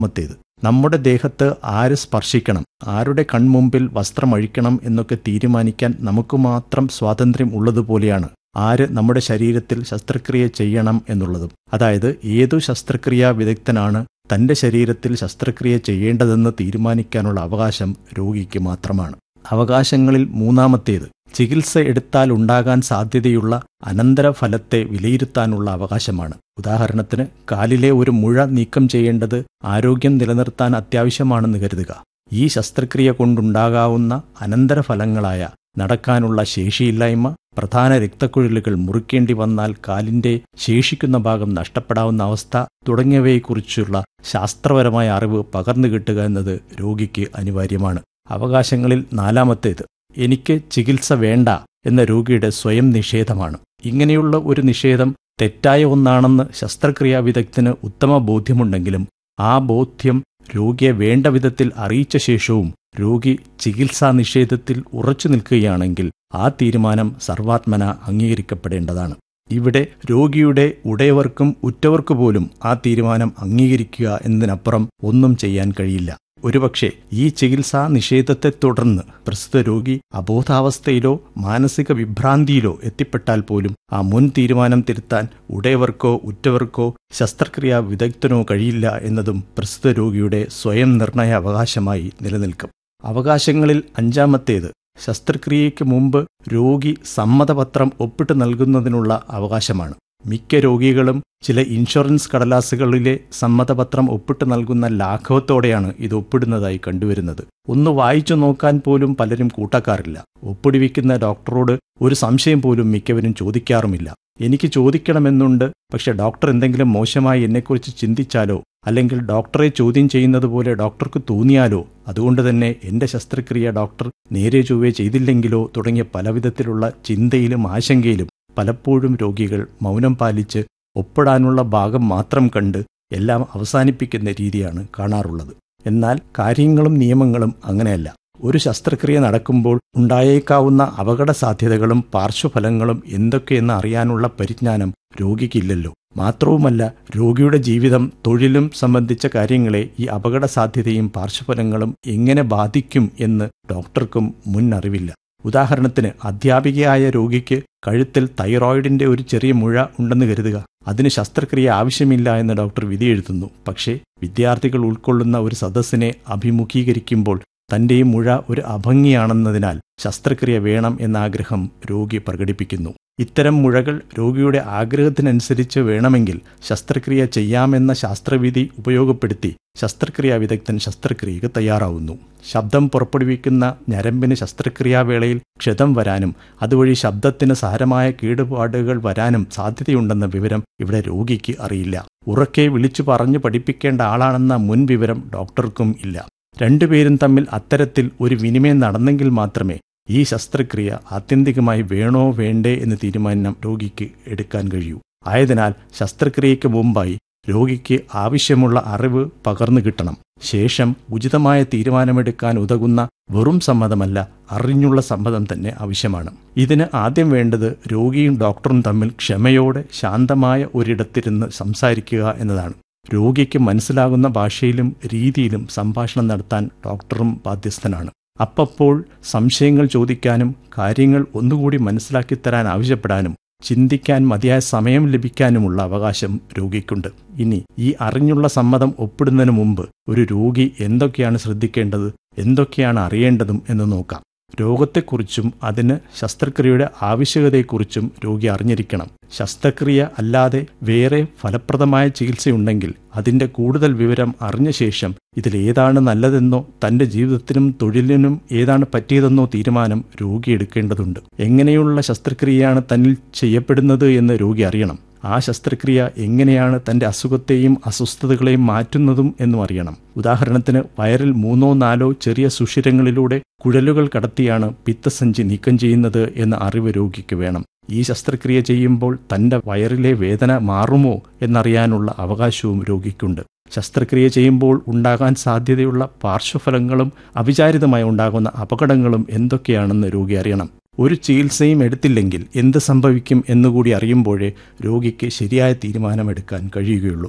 മത്തേത് നമ്മുടെ ദേഹത്ത് ആര് സ്പർശിക്കണം ആരുടെ കൺമുമ്പിൽ വസ്ത്രമഴിക്കണം എന്നൊക്കെ തീരുമാനിക്കാൻ നമുക്ക് മാത്രം സ്വാതന്ത്ര്യം ഉള്ളതുപോലെയാണ് ആര് നമ്മുടെ ശരീരത്തിൽ ശസ്ത്രക്രിയ ചെയ്യണം എന്നുള്ളതും അതായത് ഏതു ശസ്ത്രക്രിയാ വിദഗ്ധനാണ് തന്റെ ശരീരത്തിൽ ശസ്ത്രക്രിയ ചെയ്യേണ്ടതെന്ന് തീരുമാനിക്കാനുള്ള അവകാശം രോഗിക്ക് മാത്രമാണ് അവകാശങ്ങളിൽ മൂന്നാമത്തേത് ചികിത്സ എടുത്താൽ ഉണ്ടാകാൻ സാധ്യതയുള്ള അനന്തരഫലത്തെ വിലയിരുത്താനുള്ള അവകാശമാണ് ഉദാഹരണത്തിന് കാലിലെ ഒരു മുഴ നീക്കം ചെയ്യേണ്ടത് ആരോഗ്യം നിലനിർത്താൻ അത്യാവശ്യമാണെന്ന് കരുതുക ഈ ശസ്ത്രക്രിയ കൊണ്ടുണ്ടാകാവുന്ന അനന്തരഫലങ്ങളായ നടക്കാനുള്ള ശേഷിയില്ലായ്മ പ്രധാന രക്തക്കുഴലുകൾ മുറിക്കേണ്ടി വന്നാൽ കാലിന്റെ ശേഷിക്കുന്ന ഭാഗം നഷ്ടപ്പെടാവുന്ന അവസ്ഥ തുടങ്ങിയവയെക്കുറിച്ചുള്ള ശാസ്ത്രപരമായ അറിവ് പകർന്നു കിട്ടുക എന്നത് രോഗിക്ക് അനിവാര്യമാണ് അവകാശങ്ങളിൽ നാലാമത്തേത് എനിക്ക് ചികിത്സ വേണ്ട എന്ന രോഗിയുടെ സ്വയം നിഷേധമാണ് ഇങ്ങനെയുള്ള ഒരു നിഷേധം തെറ്റായ ഒന്നാണെന്ന് ശസ്ത്രക്രിയാ വിദഗ്ധന് ഉത്തമ ബോധ്യമുണ്ടെങ്കിലും ആ ബോധ്യം രോഗിയെ വേണ്ട വിധത്തിൽ അറിയിച്ച ശേഷവും രോഗി ചികിത്സാ നിഷേധത്തിൽ ഉറച്ചു നിൽക്കുകയാണെങ്കിൽ ആ തീരുമാനം സർവാത്മന അംഗീകരിക്കപ്പെടേണ്ടതാണ് ഇവിടെ രോഗിയുടെ ഉടയവർക്കും ഉറ്റവർക്കു പോലും ആ തീരുമാനം അംഗീകരിക്കുക എന്നതിനപ്പുറം ഒന്നും ചെയ്യാൻ കഴിയില്ല ഒരുപക്ഷെ ഈ ചികിത്സാ നിഷേധത്തെ തുടർന്ന് പ്രസ്തുത രോഗി അബോധാവസ്ഥയിലോ മാനസിക വിഭ്രാന്തിയിലോ എത്തിപ്പെട്ടാൽ പോലും ആ മുൻ തീരുമാനം തിരുത്താൻ ഉടയവർക്കോ ഉറ്റവർക്കോ ശസ്ത്രക്രിയാ വിദഗ്ധനോ കഴിയില്ല എന്നതും പ്രസ്തുത രോഗിയുടെ സ്വയം നിർണയ അവകാശമായി നിലനിൽക്കും അവകാശങ്ങളിൽ അഞ്ചാമത്തേത് ശസ്ത്രക്രിയയ്ക്ക് മുമ്പ് രോഗി സമ്മതപത്രം ഒപ്പിട്ട് നൽകുന്നതിനുള്ള അവകാശമാണ് മിക്ക രോഗികളും ചില ഇൻഷുറൻസ് കടലാസുകളിലെ സമ്മതപത്രം ഒപ്പിട്ട് നൽകുന്ന ലാഘവത്തോടെയാണ് ഇത് ഒപ്പിടുന്നതായി കണ്ടുവരുന്നത് ഒന്ന് വായിച്ചു നോക്കാൻ പോലും പലരും കൂട്ടക്കാറില്ല ഒപ്പിടിവിക്കുന്ന ഡോക്ടറോട് ഒരു സംശയം പോലും മിക്കവരും ചോദിക്കാറുമില്ല എനിക്ക് ചോദിക്കണമെന്നുണ്ട് പക്ഷെ ഡോക്ടർ എന്തെങ്കിലും മോശമായി എന്നെക്കുറിച്ച് ചിന്തിച്ചാലോ അല്ലെങ്കിൽ ഡോക്ടറെ ചോദ്യം ചെയ്യുന്നത് പോലെ ഡോക്ടർക്ക് തോന്നിയാലോ അതുകൊണ്ട് തന്നെ എന്റെ ശസ്ത്രക്രിയ ഡോക്ടർ നേരെ ചൊവ്വേ ചെയ്തില്ലെങ്കിലോ തുടങ്ങിയ പലവിധത്തിലുള്ള ചിന്തയിലും ആശങ്കയിലും പലപ്പോഴും രോഗികൾ മൗനം പാലിച്ച് ഒപ്പിടാനുള്ള ഭാഗം മാത്രം കണ്ട് എല്ലാം അവസാനിപ്പിക്കുന്ന രീതിയാണ് കാണാറുള്ളത് എന്നാൽ കാര്യങ്ങളും നിയമങ്ങളും അങ്ങനെയല്ല ഒരു ശസ്ത്രക്രിയ നടക്കുമ്പോൾ ഉണ്ടായേക്കാവുന്ന അപകട സാധ്യതകളും പാർശ്വഫലങ്ങളും എന്തൊക്കെയെന്ന് അറിയാനുള്ള പരിജ്ഞാനം രോഗിക്കില്ലല്ലോ മാത്രവുമല്ല രോഗിയുടെ ജീവിതം തൊഴിലും സംബന്ധിച്ച കാര്യങ്ങളെ ഈ അപകട സാധ്യതയും പാർശ്വഫലങ്ങളും എങ്ങനെ ബാധിക്കും എന്ന് ഡോക്ടർക്കും മുൻ അറിവില്ല ഉദാഹരണത്തിന് അധ്യാപികയായ രോഗിക്ക് കഴുത്തിൽ തൈറോയിഡിന്റെ ഒരു ചെറിയ മുഴ ഉണ്ടെന്ന് കരുതുക അതിന് ശസ്ത്രക്രിയ ആവശ്യമില്ല എന്ന് ഡോക്ടർ വിധി എഴുതുന്നു പക്ഷേ വിദ്യാർത്ഥികൾ ഉൾക്കൊള്ളുന്ന ഒരു സദസ്സിനെ അഭിമുഖീകരിക്കുമ്പോൾ തന്റെ ഈ മുഴ ഒരു അഭംഗിയാണെന്നതിനാൽ ശസ്ത്രക്രിയ വേണം എന്ന ആഗ്രഹം രോഗി പ്രകടിപ്പിക്കുന്നു ഇത്തരം മുഴകൾ രോഗിയുടെ ആഗ്രഹത്തിനനുസരിച്ച് വേണമെങ്കിൽ ശസ്ത്രക്രിയ ചെയ്യാമെന്ന ശാസ്ത്രവിധി ഉപയോഗപ്പെടുത്തി ശസ്ത്രക്രിയാ വിദഗ്ധൻ ശസ്ത്രക്രിയക്ക് തയ്യാറാവുന്നു ശബ്ദം പുറപ്പെടുവിക്കുന്ന ഞരമ്പിന് ശസ്ത്രക്രിയാവേളയിൽ ക്ഷതം വരാനും അതുവഴി ശബ്ദത്തിന് സാരമായ കേടുപാടുകൾ വരാനും സാധ്യതയുണ്ടെന്ന വിവരം ഇവിടെ രോഗിക്ക് അറിയില്ല ഉറക്കെ വിളിച്ചു പറഞ്ഞു പഠിപ്പിക്കേണ്ട ആളാണെന്ന മുൻ വിവരം ഡോക്ടർക്കും ഇല്ല രണ്ടുപേരും തമ്മിൽ അത്തരത്തിൽ ഒരു വിനിമയം നടന്നെങ്കിൽ മാത്രമേ ഈ ശസ്ത്രക്രിയ ആത്യന്തികമായി വേണോ വേണ്ടേ എന്ന് തീരുമാനം രോഗിക്ക് എടുക്കാൻ കഴിയൂ ആയതിനാൽ ശസ്ത്രക്രിയയ്ക്ക് മുമ്പായി രോഗിക്ക് ആവശ്യമുള്ള അറിവ് പകർന്നു കിട്ടണം ശേഷം ഉചിതമായ തീരുമാനമെടുക്കാൻ ഉതകുന്ന വെറും സമ്മതമല്ല അറിഞ്ഞുള്ള സമ്മതം തന്നെ ആവശ്യമാണ് ഇതിന് ആദ്യം വേണ്ടത് രോഗിയും ഡോക്ടറും തമ്മിൽ ക്ഷമയോടെ ശാന്തമായ ഒരിടത്തിരുന്ന് സംസാരിക്കുക എന്നതാണ് രോഗിക്ക് മനസ്സിലാകുന്ന ഭാഷയിലും രീതിയിലും സംഭാഷണം നടത്താൻ ഡോക്ടറും ബാധ്യസ്ഥനാണ് അപ്പപ്പോൾ സംശയങ്ങൾ ചോദിക്കാനും കാര്യങ്ങൾ ഒന്നുകൂടി മനസ്സിലാക്കിത്തരാൻ ആവശ്യപ്പെടാനും ചിന്തിക്കാൻ മതിയായ സമയം ലഭിക്കാനുമുള്ള അവകാശം രോഗിക്കുണ്ട് ഇനി ഈ അറിഞ്ഞുള്ള സമ്മതം ഒപ്പിടുന്നതിന് മുമ്പ് ഒരു രോഗി എന്തൊക്കെയാണ് ശ്രദ്ധിക്കേണ്ടത് എന്തൊക്കെയാണ് അറിയേണ്ടതും എന്ന് നോക്കാം രോഗത്തെക്കുറിച്ചും അതിന് ശസ്ത്രക്രിയയുടെ ആവശ്യകതയെക്കുറിച്ചും രോഗി അറിഞ്ഞിരിക്കണം ശസ്ത്രക്രിയ അല്ലാതെ വേറെ ഫലപ്രദമായ ചികിത്സയുണ്ടെങ്കിൽ അതിന്റെ കൂടുതൽ വിവരം അറിഞ്ഞ ശേഷം ഇതിലേതാണ് നല്ലതെന്നോ തന്റെ ജീവിതത്തിനും തൊഴിലിനും ഏതാണ് പറ്റിയതെന്നോ തീരുമാനം രോഗി എടുക്കേണ്ടതുണ്ട് എങ്ങനെയുള്ള ശസ്ത്രക്രിയയാണ് തന്നിൽ ചെയ്യപ്പെടുന്നത് എന്ന് രോഗി അറിയണം ആ ശസ്ത്രക്രിയ എങ്ങനെയാണ് തന്റെ അസുഖത്തെയും അസ്വസ്ഥതകളെയും മാറ്റുന്നതും എന്നും അറിയണം ഉദാഹരണത്തിന് വയറിൽ മൂന്നോ നാലോ ചെറിയ സുഷിരങ്ങളിലൂടെ കുഴലുകൾ കടത്തിയാണ് പിത്തസഞ്ചി നീക്കം ചെയ്യുന്നത് എന്ന അറിവ് രോഗിക്ക് വേണം ഈ ശസ്ത്രക്രിയ ചെയ്യുമ്പോൾ തന്റെ വയറിലെ വേദന മാറുമോ എന്നറിയാനുള്ള അവകാശവും രോഗിക്കുണ്ട് ശസ്ത്രക്രിയ ചെയ്യുമ്പോൾ ഉണ്ടാകാൻ സാധ്യതയുള്ള പാർശ്വഫലങ്ങളും അവിചാരിതമായി ഉണ്ടാകുന്ന അപകടങ്ങളും എന്തൊക്കെയാണെന്ന് രോഗി അറിയണം ഒരു ചികിത്സയും എടുത്തില്ലെങ്കിൽ എന്ത് സംഭവിക്കും എന്നുകൂടി അറിയുമ്പോഴേ രോഗിക്ക് ശരിയായ തീരുമാനമെടുക്കാൻ കഴിയുകയുള്ളൂ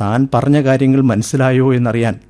താൻ പറഞ്ഞ കാര്യങ്ങൾ മനസ്സിലായോ എന്നറിയാൻ